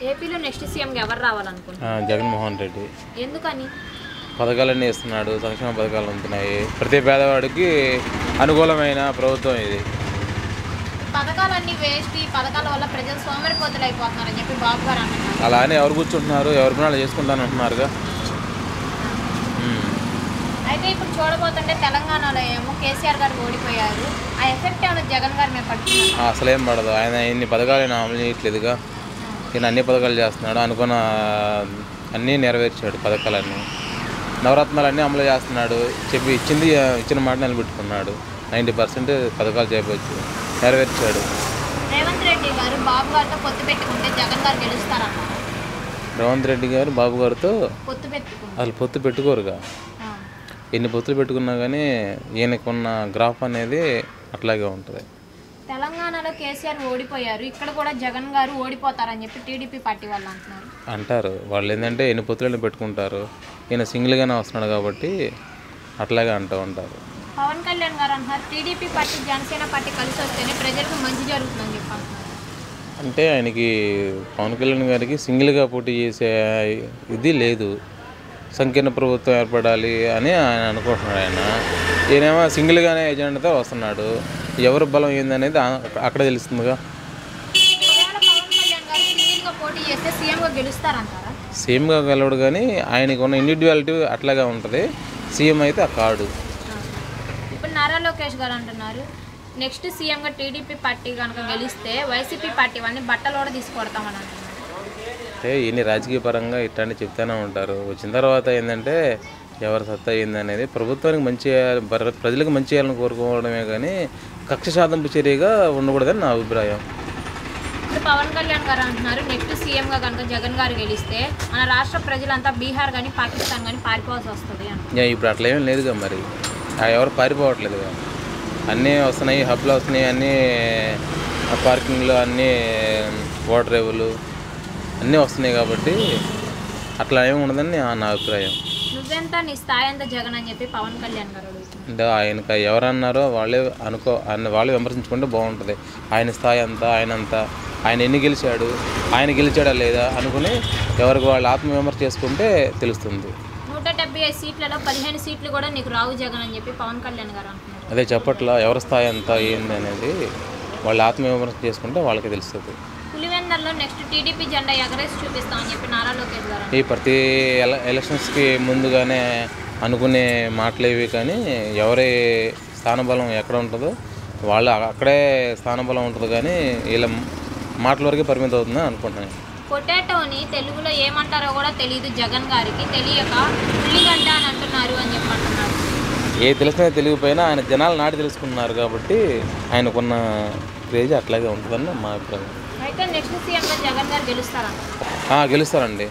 ఏపీలో నెక్స్ట్ సీఎంగా ఎవరు రావాలనుకుంటున్నారు ఆ, జగన్మోహన్ రెడ్డి ఎందుకని పథకాలన్నీ ఇస్తున్నాడు సంక్షేమ పథకాలు ఉంటున్నాయి ప్రతి పేదవాడికి అనుకూలమైన ప్రభుత్వం ఇది పథకాలన్నీ వేస్ట్ ఈ పథకాల వల్ల ప్రజలు సోమరిపోతులు అయిపోతున్నారని చెప్పి బాబు గారు అంటున్నారు అలా అని ఎవరు కూర్చుంటున్నారు ఎవరి పని వాళ్ళు చేసుకుంటాను అంటున్నారుగా ఉమ్. అయితే ఇప్పుడు చూడబోతుంటే తెలంగాణలో ఏమో కేసీఆర్ గారు ఓడిపోయారు ఆ ఎఫెక్ట్ ఏమైనా జగన్ గారి మీద పడుతుంది ఆ, అసలేం పడదు ఆయన ఇన్ని పథకాలు ఆయన అమలు చేయట్లేదుగా ఈయన అన్ని పథకాలు చేస్తున్నాడు అనుకున్న అన్నీ నెరవేర్చాడు పథకాలన్నీ నవరత్నాలన్నీ అమలు చేస్తున్నాడు చెప్పి ఇచ్చింది ఆ, ఇచ్చిన మాట నిలబెట్టుకున్నాడు నైంటీ పర్సెంట్ పథకాలు చేయవచ్చు నెరవేర్చాడు రేవంత్ రెడ్డి గారు బాబు గారితో పొత్తు పెట్టుకుంటే జగన్ గారు గెలుస్తారన్నారు రేవంత్ రెడ్డి గారు బాబు గారితో పొత్తు పెట్టుకుంటే అసలు పొత్తు పెట్టుకోరుగా ఆ. ఎన్ని పొత్తులు పెట్టుకున్నా కానీ ఈయనకున్న గ్రాఫ్ అనేది అట్లాగే ఉంటుంది తెలంగాణలో కేసీఆర్ ఓడిపోయారు ఇక్కడ కూడా జగన్ గారు ఓడిపోతారని చెప్పి టీడీపీ పార్టీ వాళ్ళు అంటున్నారు అంటారు వాళ్ళు ఏంటంటే ఎన్ని పొత్తులను పెట్టుకుంటారు ఈయన సింగిల్గానే వస్తున్నాడు కాబట్టి అట్లాగే అంటూ ఉంటారు పవన్ కళ్యాణ్ గారు అంటున్నారు టీడీపీ పార్టీ జనసేన పార్టీ కలిసి వస్తేనే ప్రజలకు మంచి జరుగుతుందని చెప్పి అంటున్నారు అంటే ఆయనకి పవన్ కళ్యాణ్ గారికి సింగిల్గా పోటీ చేసే ఇది లేదు సంకీర్ణ ప్రభుత్వం ఏర్పడాలి అని ఆయన అనుకుంటున్నాడు ఆయన ఈయనేమో సింగిల్గానే ఎజెండాతో వస్తున్నాడు ఎవరి బలం ఏందనేది ఆ- అక్కడ తెలుస్తుందిగా ఒకవేళ పవన్ కళ్యాణ్ గారు సింగిల్గా పోటీ చేస్తే సీఎంగా గెలుస్తారంటారా సేమ్గా గెలవడు కానీ ఆయనకు ఉన్న ఇండివిజువాలిటీ అట్లాగే ఉంటుంది సీఎం అయితే ఆ కాడు ఇప్పుడు నారా లోకేష్ గారు అంటున్నారు నెక్స్ట్ సీఎంగా టీడీపీ పార్టీ కనుక గెలిస్తే వైసీపీ పార్టీ వాళ్ళని బట్టలు కూడా తీసుకొడతామని అంటున్నారు అంటే ఈయన రాజకీయ పరంగా ఇట్లాంటి చెప్తూనే ఉంటారు వచ్చిన తర్వాత ఏంటంటే ఎవరి సత్తా ఏందనేది ప్రభుత్వానికి మంచి చేయాలి ప్ర- ప్రజలకు మంచి చేయాలని కోరుకోవడమే కానీ కక్ష సాధింపు చర్యగా ఉండకూడదని నా అభిప్రాయం ఇప్పుడు పవన్ కళ్యాణ్ గారు అంటున్నారు నెక్స్ట్ సీఎంగా కనుక జగన్ గారు గెలిస్తే మన రాష్ట్ర ప్రజలంతా బీహార్ కానీ పాకిస్తాన్ కానీ పారిపోవాల్సి వస్తుంది అంటున్నారు యా, ఇప్పుడు అట్లా ఏం లేదుగా మరి ఆ ఎవరు పారిపోవట్లేదుగా అన్నీ వస్తున్నాయి హబ్లు వస్తున్నాయి అన్నీ పార్కింగ్లు అన్నీ వాటర్ రేవులు అన్నీ వస్తున్నాయి కాబట్టి అట్లా ఏమి ఉండదని నా- నా అభిప్రాయం నువ్వెంత నీ స్థాయి ఎంత జగన్ అని చెప్పి పవన్ కళ్యాణ్ గారు అడుగుతున్నారు అంటే ఆయనకు ఎవరన్నారో వాళ్ళే అనుకో ఆయన వాళ్ళు విమర్శించుకుంటే బాగుంటుంది ఆయన స్థాయి అంతా ఆయన అంతా ఆయన ఎన్ని గెలిచాడు ఆయన గెలిచాడా లేదా అనుకుని ఎవరికి వాళ్ళు ఆత్మవిమర్శ చేసుకుంటే తెలుస్తుంది నూట డెబ్బై ఐదు సీట్లలో పదిహేను సీట్లు కూడా నీకు రావు జగన్ అని చెప్పి పవన్ కళ్యాణ్ గారు అంటున్నారు అదే చెప్పట్లా ఎవరి స్థాయి ఎంత ఏంది అనేది వాళ్ళు ఆత్మవిమర్శ చేసుకుంటే వాళ్ళకి తెలుస్తుంది పులివెందల్లో నెక్స్ట్ టీడీపీ జెండా ఎగరేసి చూపిస్తామని చెప్పి నారా లోకేష్ గారు ఈ ప్రతి ఎల ఎలక్షన్స్కి ముందుగానే అనుకునే మాటలేవి కానీ ఎవరి స్థానబలం ఎక్కడ ఉంటుందో వాళ్ళు అక్కడే స్థానబలం ఉంటుంది కానీ వీళ్ళ మాటల వరకే పరిమితం అవుతుందని అనుకుంటున్నాను పొటాటోని తెలుగులో ఏమంటారో కూడా తెలియదు జగన్ గారికి తెలియక ఉల్లిగడ్డ అని అంటున్నారు అని చెప్పి అంటున్నారు ఏ తెలిసినా తెలియకపోయినా ఆయన జనాలు నాటి తెలుసుకున్నారు కాబట్టి ఆయనకున్న క్రేజ్ అట్లాగే ఉంటుందని మా అభిప్రాయం అయితే నెక్స్ట్ సీఎంగా జగన్ గారు గెలుస్తారంట ఆ, గెలుస్తారండి